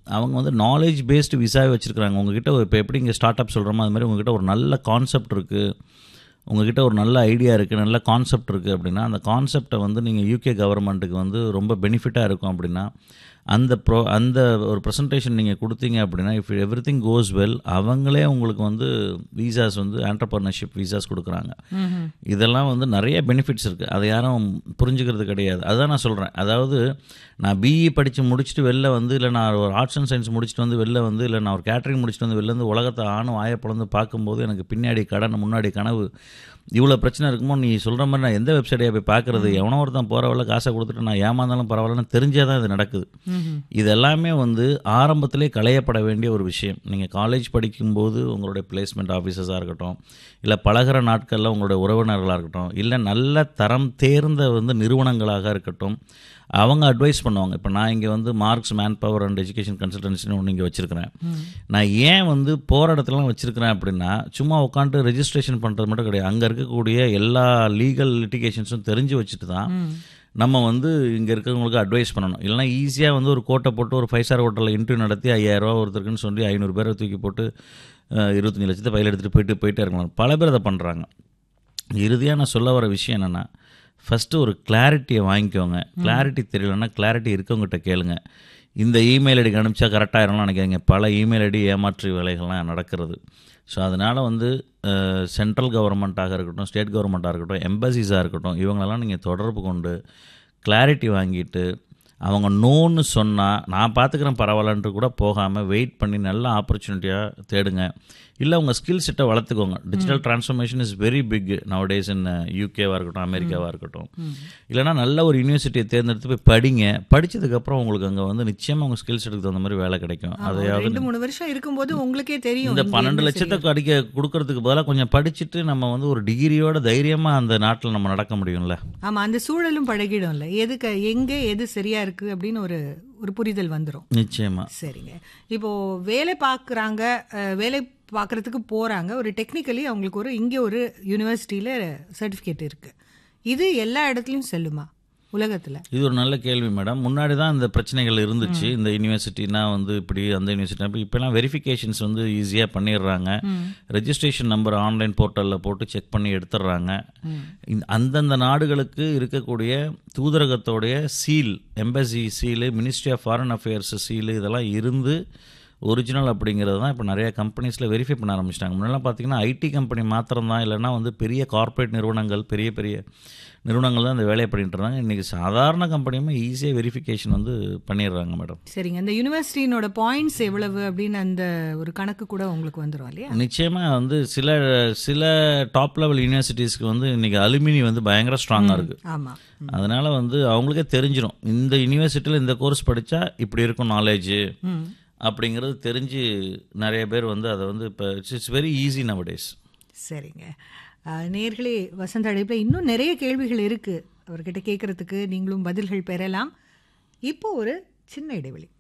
அவங்க வந்து knowledge based விசாவே வச்சுருக்காங்க உங்ககிட்ட இப்போ எப்படி இங்கே ஸ்டார்ட் அப் சொல்கிறோமோ அது மாதிரி உங்ககிட்ட ஒரு நல்ல கான்செப்ட் இருக்குது உங்ககிட்ட ஒரு நல்ல ஐடியா இருக்குது நல்ல கான்செப்ட் இருக்குது அப்படின்னா அந்த கான்செப்டை வந்து நீங்கள் யூகே கவர்மெண்ட்டுக்கு வந்து ரொம்ப பெனிஃபிட்டாக இருக்கும் அப்படின்னா அந்த ப்ரோ அந்த ஒரு ப்ரெசன்டேஷன் நீங்கள் கொடுத்தீங்க அப்படின்னா if everything goes well அவங்களே உங்களுக்கு வந்து வீசாஸ் வந்து ஆண்டர்பர்னர்ஷிப் வீசாஸ் கொடுக்குறாங்க இதெல்லாம் வந்து நிறைய பெனிஃபிட்ஸ் இருக்குது அதை யாரும் புரிஞ்சுக்கிறது கிடையாது அதுதான் நான் சொல்கிறேன் அதாவது நான் பிஇ படித்து முடிச்சுட்டு வெளில வந்து இல்லை நான் ஒரு ஆர்ட்ஸ் அண்ட் சயின்ஸ் முடிச்சுட்டு வந்து வெளில வந்து இல்லை நான் ஒரு கேட்டரிங் முடிச்சுட்டு வந்து வெளில வந்து உலகத்தை ஆணும் ஆயப்பழந்து பார்க்கும்போது எனக்கு பின்னாடி கடன் முன்னாடி கனவு இவ்வளோ பிரச்சனை இருக்குமோ நீ சொல்கிற மாதிரி நான் எந்த வெப்சைட்டையை போய் பார்க்குறது எவனோ ஒருத்தன் போகிறவள காசை கொடுத்துட்டு நான் ஏமாந்தாலும் பரவாயில்லன்னு தெரிஞ்சே தான் இது நடக்குது இது எல்லாமே வந்து ஆரம்பத்திலே களையப்பட வேண்டிய ஒரு விஷயம் நீங்கள் காலேஜ் படிக்கும்போது உங்களுடைய பிளேஸ்மெண்ட் ஆஃபீஸர்ஸாக இருக்கட்டும் இல்லை பழகிற நாட்களில் உங்களுடைய உறவினர்களாக இருக்கட்டும் இல்லை நல்ல தரம் தேர்ந்த வந்து நிறுவனங்களாக இருக்கட்டும் அவங்க அட்வைஸ் பண்ணுவாங்க இப்போ நான் இங்கே வந்து Marks manpower and education கன்சல்டன்சின்னு ஒன்று இங்கே வச்சுருக்கிறேன் நான் ஏன் வந்து போகிற இடத்துலலாம் வச்சுருக்கிறேன் அப்படின்னா சும்மா உட்காந்துட்டு ரெஜிஸ்ட்ரேஷன் பண்ணுறது மட்டும் கிடையாது அங்கே இருக்கக்கூடிய எல்லா லீகல் லிட்டிகேஷன்ஸும் தெரிஞ்சு வச்சுட்டு தான் நம்ம வந்து இங்கே இருக்கிறவங்களுக்கு அட்வைஸ் பண்ணணும் இல்லைனா ஈஸியாக வந்து ஒரு கோட்டை போட்டு ஒரு ஃபைவ் ஸ்டார் ஹோட்டலில் இன்டர்வியூ நடத்தி ஐயாயிரரூவா ஒருத்தருக்குன்னு சொல்லி ஐநூறு பேரை தூக்கி போட்டு அஹ், இருபத்தஞ்சு லட்சத்தை பையில் எடுத்துகிட்டு போயிட்டு போயிட்டே இருக்கலாம் பல பேர் அதை பண்ணுறாங்க இறுதியாக நான் சொல்ல வர விஷயம் என்னென்னா ஃபஸ்ட்டு ஒரு கிளாரிட்டியை வாங்கிக்கோங்க கிளாரிட்டி தெரியலன்னா கிளாரிட்டி இருக்கவங்ககிட்ட கேளுங்க இந்த இமெயில் ஐடிக்கு அனுப்பிச்சா கரெக்டாக இருக்கணும்னு நினைக்காதீங்க பல இமெயில் ஐடி ஏமாற்று வேலைகள்லாம் நடக்கிறது ஸோ அதனால் வந்து சென்ட்ரல் கவர்மெண்ட்டாக இருக்கட்டும் ஸ்டேட் கவர்மெண்ட்டாக இருக்கட்டும் எம்பசிஸாக இருக்கட்டும் இவங்களெல்லாம் நீங்கள் தொடர்பு கொண்டு கிளாரிட்டி வாங்கிட்டு அவங்க நோன்னு சொன்னால் நான் பார்த்துக்கிறேன் பரவாயில்லன்ட்டு கூட போகாமல் வெயிட் பண்ணி நல்ல ஆப்பர்ச்சுனிட்டியாக தேடுங்க இல்லை உங்கள் ஸ்கில் செட்டை வளர்த்துக்கோங்க digital transformation is very big nowadays in யூகேவாக இருக்கட்டும் அமெரிக்காவாக இருக்கட்டும் இல்லைனா நல்ல ஒரு யூனிவர்சிட்டியை தேர்ந்தெடுத்து போய் படிங்க படித்ததுக்கப்புறம் உங்களுக்கு அங்கே வந்து நிச்சயமாக உங்கள் ஸ்கில் செட்டுக்கு தகுந்த மாதிரி வேலை கிடைக்கும் ஆமா, ஒரு அதையாவது ரெண்டு மூணு வருஷம் இருக்கும்போது உங்களுக்கே தெரியும் இந்த இங்க பன்னெண்டு என்ன லட்சத்தை அடிக்க கொடுக்கறதுக்கு பதிலாக கொஞ்சம் படிச்சுட்டு நம்ம வந்து ஒரு டிகிரியோட தைரியமாக அந்த நாட்டில் நம்ம நடக்க முடியும்ல ஆமா அந்த சூழலும் பழகிடும்ல எதுக்கு எங்க எது சரியா இருக்கு அப்படின்னு ஒரு ஒரு புரிதல் வந்துரும் நிச்சயமாக சரிங்க இப்போ வேலை பார்க்குறாங்க வேலை பார்க்கறதுக்கு போறாங்க ஒரு டெக்னிக்கலி அவங்களுக்கு ஒரு இங்கே ஒரு யூனிவர்சிட்டியில சர்டிஃபிகேட் இருக்கு இது எல்லா இடத்துலையும் செல்லுமா உலகத்துல இது ஒரு நல்ல கேள்வி மேடம் முன்னாடி தான் இந்த பிரச்சனைகள் இருந்துச்சு இந்த யூனிவர்சிட்டினா வந்து இப்படி அந்த யூனிவர்சிட்டி அப்படி இப்போலாம் வெரிஃபிகேஷன்ஸ் வந்து ஈஸியாக பண்ணிடுறாங்க ரெஜிஸ்ட்ரேஷன் நம்பர் ஆன்லைன் போர்ட்டலில் போட்டு செக் பண்ணி எடுத்துடுறாங்க இந்த- அந்தந்த நாடுகளுக்கு இருக்கக்கூடிய தூதரகத்தோடைய seal embassy seal ministry of foreign affairs seal இதெல்லாம் இருந்து ஒரிஜினல் அப்படிங்கிறது தான் இப்போ நிறைய கம்பெனிஸில் வெரிஃபை பண்ண ஆரம்பிச்சிட்டாங்க முன்னெல்லாம் பார்த்தீங்கன்னா ஐடி கம்பெனி மாத்திரம் தான் இல்லைன்னா வந்து பெரிய கார்ப்பரேட் நிறுவனங்கள் பெரிய பெரிய நிறுவனங்கள் தான் இந்த வேலையை பண்ணிட்டு இருந்தாங்க இன்றைக்கி சாதாரண கம்பெனியுமே ஈஸியாக வெரிஃபிகேஷன் வந்து பண்ணிடுறாங்க மேடம் சரிங்க அந்த யூனிவர்சிட்டியினோட பாயிண்ட்ஸ் எவ்வளவு அப்படின்னு அந்த ஒரு கணக்கு கூட உங்களுக்கு வந்துரும் இல்லையா நிச்சயமாக வந்து சில சில டாப் லெவல் யூனிவர்சிட்டிஸ்க்கு வந்து இன்றைக்கி அலுமினி வந்து பயங்கர ஸ்ட்ராங்காக இருக்குது ஆமா அதனால் வந்து அவங்களுக்கே தெரிஞ்சிடும் இந்த யூனிவர்சிட்டியில் இந்த கோர்ஸ் படித்தா இப்படி இருக்கும் நாலேஜு ம் அப்படிங்கிறது தெரிஞ்சு நிறைய பேர் வந்து அதை வந்து இப்போ இட்ஸ் வெரி ஈஸி நவடேஸ் சரிங்க அஹ், நேர்களே வசந்த அழைப்பில் இன்னும் நிறைய கேள்விகள் இருக்கு அவர்கிட்ட கேட்கறதுக்கு நீங்களும் பதில்கள் பெறலாம் இப்போ ஒரு சின்ன இடைவெளி